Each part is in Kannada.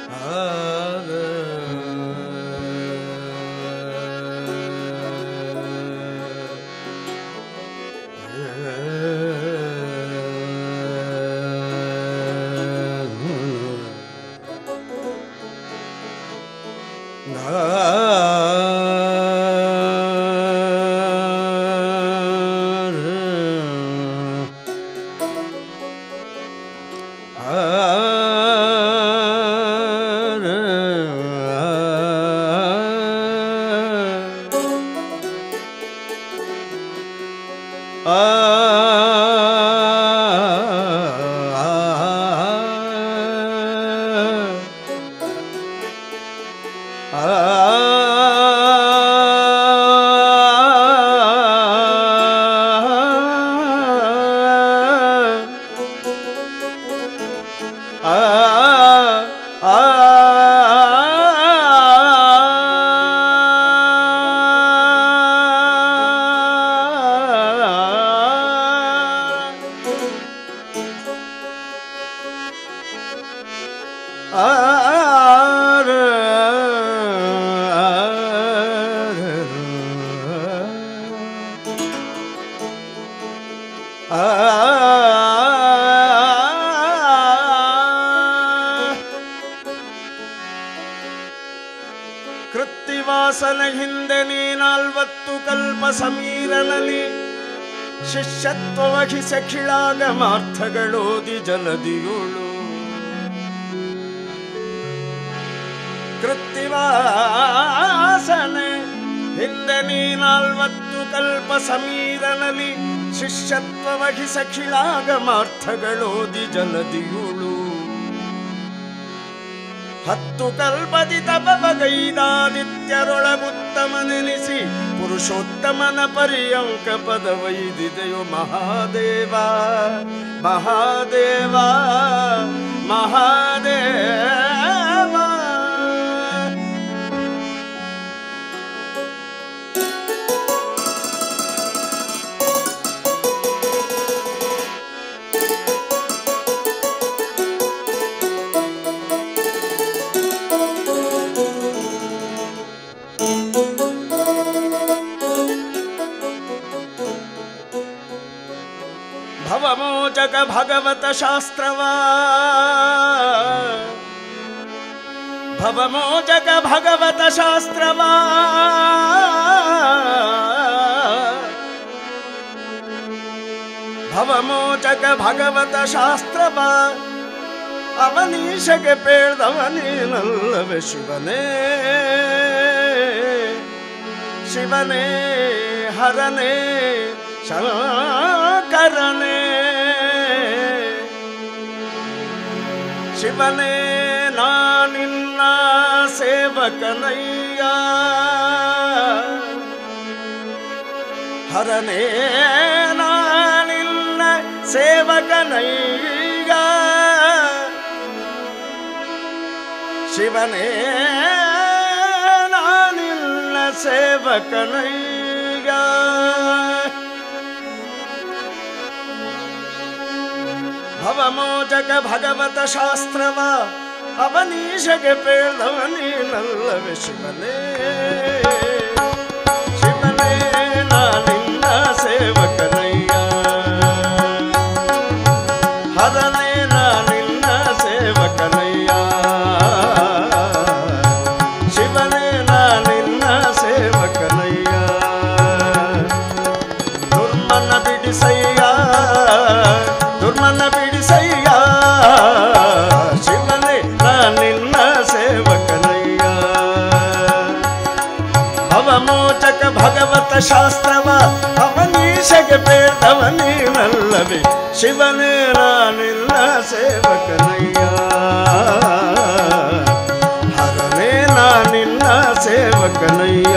ಕೃತ್ತಿವಾಸನ ಹಿಂದೆ ನೀ ನಾಲ್ವತ್ತು ಕಲ್ಪ ಸಮೀರನಲ್ಲಿ ಶಿಷ್ಯತ್ವ ವಹಿಸ ಕಿಳಾಗಮಾರ್ಥಗಳೋದಿ ಜಲದಿಯುಳು ಕೃತ್ತಿವಾಸನೆ ಹಿಂದೆ ನೀ ನಾಲ್ವತ್ತು ಕಲ್ಪ ಸಮೀರನಲ್ಲಿ ಶಿಷ್ಯತ್ವ ವಹಿಸ ಕಿಳಾಗಮಾರ್ಥಗಳೋದಿ ಜಲದಿಯುಳು ಹತ್ತು ಕಲ್ಪದಿ ತಪಗೈದಾದಿತ್ಯರೊಳಗುತ್ತಮನೆನಿಸಿ ಪುರುಷೋತ್ತಮನ ಪರ್ಯಂಕ ಪದವೈದಿದೆಯೋ ಮಹಾದೇವ ಮಹಾದೇವ ಮಹಾದೇವ ಭವಮೋಚಕ ಭಗವತ ಶಾಸ್ತ್ರವ ಭವಮೋಚಕ ಭಗವತ ಶಾಸ್ತ್ರವ ಭವಮೋಚಕ ಭಗವತ ಶಾಸ್ತ್ರವ ಅವನೀಶಗೆ ಪೇಳ್ದವನೇನಲ್ಲವೇ ಶಿವನೇ ಶಿವನೇ ಹರನೇ ಶಂಕರನೇ ಶಿವನೇ ನಾನಿನ್ನ ಸೇವಕನಯ್ಯ ಹರನೇ ನಾನಿನ್ನ ಸೇವಕನಯ್ಯ ಶಿವನೇ ನಾನಿನ್ನ ಸೇವಕನಯ್ಯ ಭವಮೋಚಕ ಭಗವತ ಶಾಸ್ತ್ರವ ಅವನೀಶಗೆ ಪೇಳ್ದವನೀನಲ್ಲವೇ ಶಿವನೇ ಶಿವನೇ ನಾನಿನ್ನ ಸೇವಕನಯ್ಯ ಹರನೇ ನಾನಿನ್ನ ಸೇವಕನಯ್ಯ ಶಿವನೇ ನಾನಿನ್ನ ಸೇವಕನಯ್ಯ ದುರ್ಮನ ಬಿಡಿಸಯ್ಯ ದುರ್ಮನ ಬಿಡಿಸಯ್ಯ ಶಿವನೇ ನಾನಿನ್ನ ಸೇವಕನಯ್ಯ ಅವಮೋಚಕ ಭಗವತ ಶಾಸ್ತ್ರವ ಅವನೀಶಗೆ ಬೇಡವನೀನಲ್ಲವೇ ಶಿವನೇ ನಾನಿಲ್ಲ ಸೇವಕನಯ್ಯ ಹರನೇ ನಾನಿನ್ನ ಸೇವಕನಯ್ಯ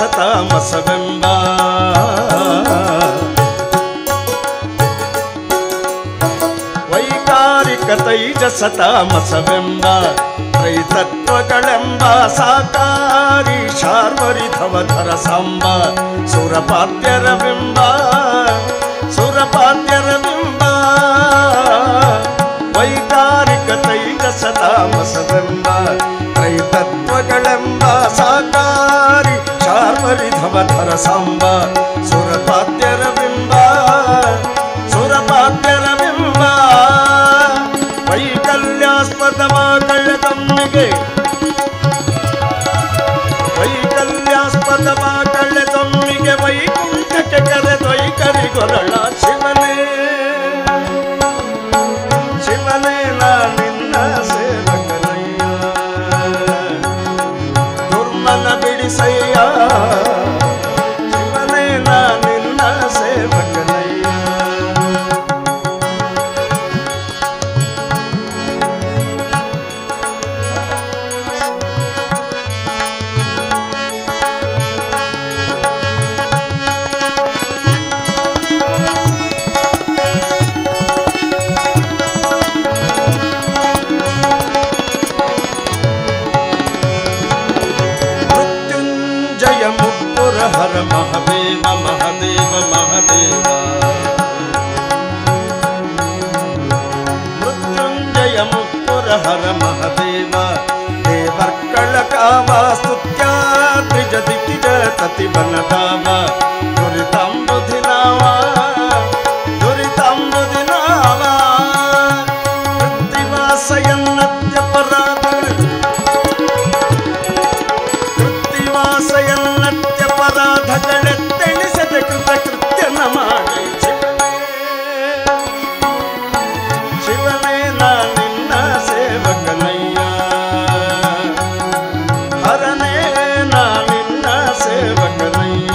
ಸತಾಮಸವೆಂಬ ವೈಕಾರಿಕ ತೈಜಸ ತಾಮಸವೆಂಬ ತ್ರೈತತ್ವಗಳೆಂಬ ಸಾಕಾರಿ ಶಾರ್ವರಿಧವಧರ ಸಾಂಬ ಸುರಪಾದ್ಯರ ಬಿಂಬ ಸುರಪಾದ್ಯರ ಬಿಂಬ ವೈಕಾರಿಕ ತೈಜಸ ತಾಮಸವೆಂಬ ತ್ರೈತತ್ವಗಳೆಂಬ ಸಾಕಾರಿ ಶಾರ್ವರಿಧವಧರ ಸಾಂಬ ಸುರಪಾದ್ಯರ ಬಿಂಬ ಸುರಪಾದ್ಯರ ಬಿಂಬ ವೈಕಲ್ಯಾಸ್ಪದವ ಕಳ್ಳೆತಮ್ಮಿಗೆ ವೈಕಲ್ಯಾಸ್ಪದವ ಕಳ್ಳೆತಮ್ಮಿಗೆ ವೈಕುಂಠಕ್ಕೆ ಕರೆದೊಯ್ಕರಿ ಗೊರಳ ಶಿವನೇ ಶಿವನೇ ನಾ ನಿನ್ನ ಸೇವಕನಯ್ಯ ದುರ್ಮನ ಬಿಡಿಸಯ್ಯ ಶಿವನೇ ನಾ ನಿನ್ನ ಸೇವಕನಯ್ಯ ಮೃತ್ಯುಂಜಯ ಮುಪ್ಪುರ ಹರ ಮಹದೇವ ಮಹದೇವ ಮಹದೇವ ಮೃತ್ಯುಂಜಯ ಮುಪ್ಪುರ ಹರ ಮಹದೇವ ದೇವರ್ಕಳ ಕಾವ ಸ್ತುತ್ಯ ತ್ರಿಜ ದಿಕ್ಕಿಜ ತತಿ ಬನದಾವ ದುರಿತಾಂಬುಧಿನಾವ ದುರಿತಾಂಬುಧಿನಾವ ಕೃತ್ತಿವಾಸಯನ್ನತ್ಯ ಪರಾಧಗಳು ಕೃತ್ತಿವಾಸಯನ್ನತ್ಯ ಪರಾಧಗಳೆತ್ತೆಣಿಸದೆ ಕೃತ ಕೃತ್ಯನ ಮಾಡಿ ಶಿವನೇ ಶಿವನೇ ನಾ ನಿನ್ನ ಸೇವಕನಯ್ಯ ಹರನೇ ನಾ ನಿನ್ನ ಸೇವಕನಯ್ಯ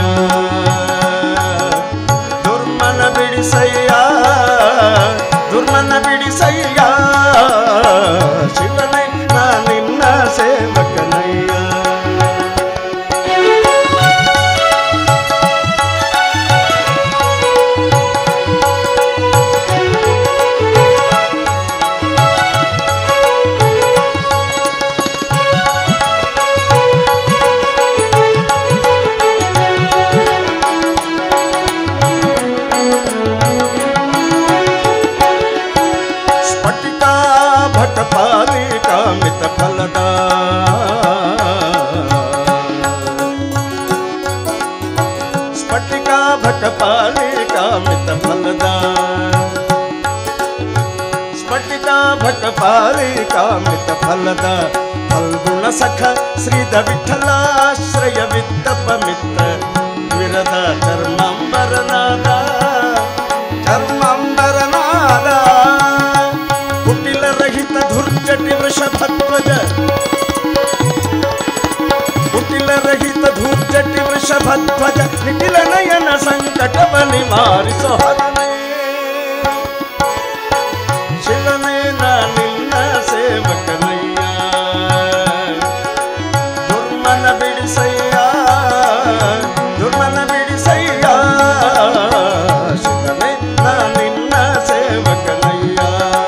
ದುರ್ಮನ ಬಿಡಿಸಯ್ಯ ದುರ್ಮನ ಬಿಡಿಸಯ್ಯ ಶಿವನೇ ನಾ ನಿನ್ನ ಸೇವಕನಯ್ಯ ಸ್ಫಟಿಕಾ ಭಟಪಾಲಿಕಾ ಮಿತ ಫಲದ ಸ್ಫಟಿಕಾ ಭಟಪಾಲಿಕಾ ಮಿತ ಫಲದ ಸ್ಫಟಿಕಾ ಭಟಪಾಲಿಕಾ ಮಿತ ಫಲದ ಫಲ್ಗುಣ ಸಖ ಶ್ರೀದ ವಿಠಲಾಶ್ರಯ ವಿತ್ತಪ ಮಿತ್ರ ವಿರದ ಚರ್ಮಾಂಬರನಾದ ಚರ್ಮಾಂಬರನಾದ ಕುಟಿಲ ರಹಿತ ಧುರ್ಜಟಿ ವೃಷಭಧ್ವಜ ಕುಟಿಲ ರಹಿತ ಧೂರ್ಜಟಿ ವೃಷಭಧ್ವಜ ನಿಖಿಲ ನಯನ ಸಂಕಟವ ನಿವಾರಿಸೋ ಹರನೇ ಶಿವನೇ ನಾ ನಿನ್ನ ಸೇವಕನಯ್ಯ ದುರ್ಮನ ಬಿಡಿಸಯ್ಯ ದುರ್ಮನ ಬಿಡಿಸಯ್ಯ ಶಿವನೇ ನಾ ನಿನ್ನ ಸೇವಕನಯ್ಯ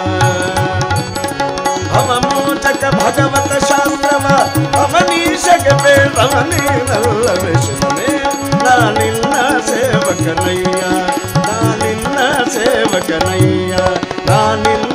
ಅವಮೋಚಕ ಭಗವತ ಶಾಸ್ತ್ರವ ಅವನೀಶಗ ಬೇಡವನೇನಲ್ಲವೇ ಶಿವನೇ ನಾ ನಿನ್ನ ಸೇವಕನಯ್ಯ ನಾ ನಿನ್ನ ಸೇವಕನಯ್ಯ ನಾ ನಿನ್ನ